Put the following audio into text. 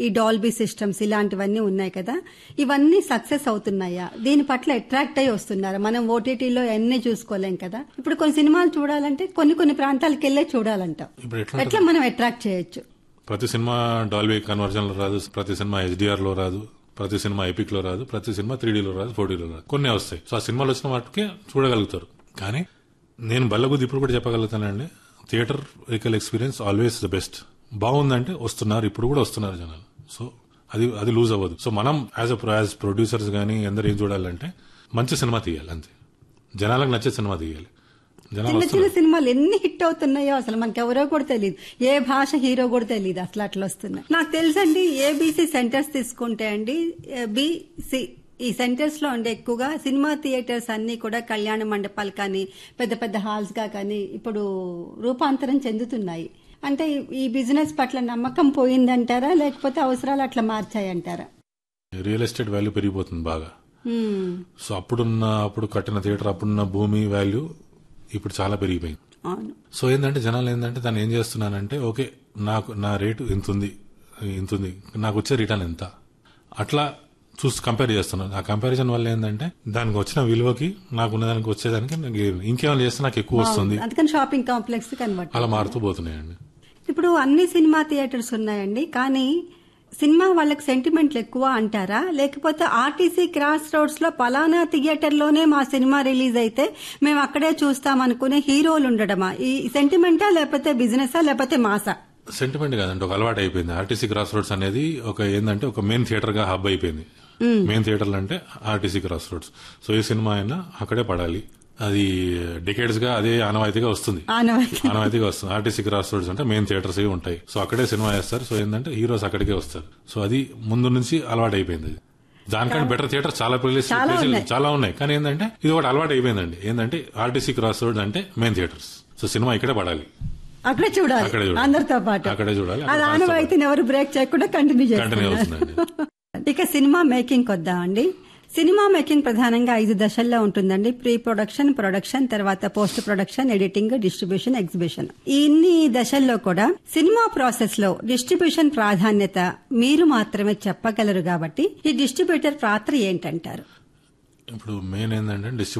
ఈ Dolby systems ఇలాంటివన్నీ ఉన్నాయి కదా ఇవన్నీ సక్సెస్ అవుతున్నాయా దీని పట్ల అట్రాక్ట్ అయ్యి వస్తున్నారా మనం ఓటీటీలో అన్ని చూసుకోలేం కదా ఇప్పుడు కొన్ని సినిమాలు చూడాలంటే కొన్ని కొన్ని ప్రాంతాలకు వెళ్ళే చూడాలంటాం ఇప్పుడు ఎట్లా ఎట్లా మనం అట్రాక్ట్ చేయొచ్చు ప్రతి సినిమా డాల్బీ కన్వర్జన్ లో రాదు ప్రతి సినిమా హెచ్డిఆర్ లో రాదు ప్రతి సినిమా ఎపిక్ లో రాదు ప్రతి సినిమా త్రీ లో రాదు ఫోర్ లో రాదు కొన్ని వస్తాయి సో ఆ సినిమాలు వచ్చిన వాటికే చూడగలుగుతారు కానీ నేను బల్లగుద్ది ఇప్పుడు కూడా చెప్పగలుగుతానండి theatre vehicle experience always the best బాగుందంటే వస్తున్నారు ఇప్పుడు కూడా వస్తున్నారు జనాలు సో అది అది లూజ్ అవ్వదు సో మనం యాజ్ అ యాజ్ ప్రొడ్యూసర్స్ కానీ అందరు ఏం చూడాలంటే మంచి సినిమా తీయాలి అంతే జనాలకు నచ్చే సినిమా తీయాలి జనాలు చిన్న వస్తున్నారు చిన్న సినిమాలు ఎన్ని హిట్ అవుతున్నాయో అసలు మనకి ఎవరో కూడా తెలియదు ఏ భాష హీరో కూడా తెలియదు అసలు అట్లా వస్తున్నాయి నాకు తెలుసండి ఏబీసీ సెంటర్స్ తీసుకుంటే అండి బిసి ఈ సెంటర్స్ లో ఉండే ఎక్కువగా సినిమా థియేటర్స్ అన్ని కూడా కళ్యాణ మండపాలు కానీ పెద్ద పెద్ద హాల్స్ గా కానీ ఇప్పుడు రూపాంతరం చెందుతున్నాయి అంటే ఈ- ఈ బిజినెస్ పట్ల నమ్మకం పోయిందంటారా లేకపోతే అవసరాలు అట్లా మార్చాయంటారా రియల్ ఎస్టేట్ వాల్యూ పెరిగిపోతుంది బాగా హ్మ్. సో అప్పుడున్న అప్పుడు కట్టిన థియేటర్ అప్పుడున్న భూమి వాల్యూ ఇప్పుడు చాలా పెరిగిపోయింది అవును సో ఏంటంటే జనాలు ఏంటంటే దాన్ని ఏం చేస్తున్నానంటే ఓకే నాకు నా రేటు ఇంత ఉంది ఇంత ఉంది నాకు వచ్చే రిటర్న్ ఎంత అట్లా చూసి కంపేర్ చేస్తున్నాను ఆ కంపారిజన్ వల్ల ఏంటంటే దానికి వచ్చిన విలువకి నాకు ఉన్న దానికి వచ్చేదానికి నాకు ఇంకేమైనా చేస్తే నాకు ఎక్కువ వస్తుంది అందుకని షాపింగ్ కాంప్లెక్స్ కన్వర్ట్ అలా మారుతూ పోతున్నాయండి ఇప్పుడు అన్ని సినిమా థియేటర్స్ ఉన్నాయండి కానీ సినిమా వాళ్ళకి సెంటిమెంట్లు ఎక్కువ అంటారా లేకపోతే ఆర్టీసీ క్రాస్ రోడ్స్ లో పలానా థియేటర్ లోనే మా సినిమా రిలీజ్ అయితే మేము అక్కడే చూస్తాం అనుకునే హీరోలు ఉండడమా ఈ సెంటిమెంటా లేకపోతే బిజినెసా లేకపోతే మాసా సెంటిమెంట్ కాదండి ఒక అలవాటు అయిపోయింది ఆర్టీసీ క్రాస్ రోడ్స్ అనేది ఒక ఏంటంటే ఒక మెయిన్ థియేటర్ గా హబ్ అయిపోయింది మెయిన్ థియేటర్లు అంటే ఆర్టీసీ క్రాస్ రోడ్స్ సో ఏ సినిమా అయినా అక్కడే పడాలి అది డికేడ్స్ గా అదే ఆనవాయితీగా వస్తుంది ఆనవాయితీ ఆనవాయితీగా వస్తుంది ఆర్టీసీ క్రాస్ రోడ్స్ అంటే మెయిన్ థియేటర్స్ ఏ ఉంటాయి సో అక్కడే సినిమా వేస్తారు సో ఏంటంటే హీరోస్ అక్కడికే వస్తారు సో అది ముందు నుంచి అలవాటు అయిపోయింది అది దానికంటే బెటర్ థియేటర్ చాలా ప్లేస్ చాలా ఉన్నాయి. చాలా ఉన్నాయి కానీ ఏంటంటే ఇది ఒకటి అలవాటు అయిపోయిందండి ఏంటంటే ఆర్టీసీ క్రాస్ రోడ్స్ అంటే మెయిన్ థియేటర్స్ సో సినిమా ఇక్కడే పడాలి అక్కడే చూడాలి అక్కడే చూడాలి. అందరితో పాటు అక్కడే చూడాలి, అది అక్కడ ఆనవాయితీని ఎవరు బ్రేక్ చేయకుండా కంటిన్యూ కంటిన్యూ చేస్తున్నారు అవుతుందండి ఇక సినిమా మేకింగ్ వద్దామండి సినిమా మేకింగ్ ప్రధానంగా ఐదు దశల్లో ఉంటుందండి ప్రీ ప్రొడక్షన్ ప్రొడక్షన్ తర్వాత post production editing distribution exhibition ఈ ఇన్ని దశల్లో కూడా సినిమా ప్రాసెస్ లో డిస్ట్రిబ్యూషన్ ప్రాధాన్యత మీరు మాత్రమే చెప్పగలరు కాబట్టి ఈ డిస్ట్రిబ్యూటర్ పాత్ర ఏంటంటారు ఇప్పుడు మెయిన్ ఏంటంటే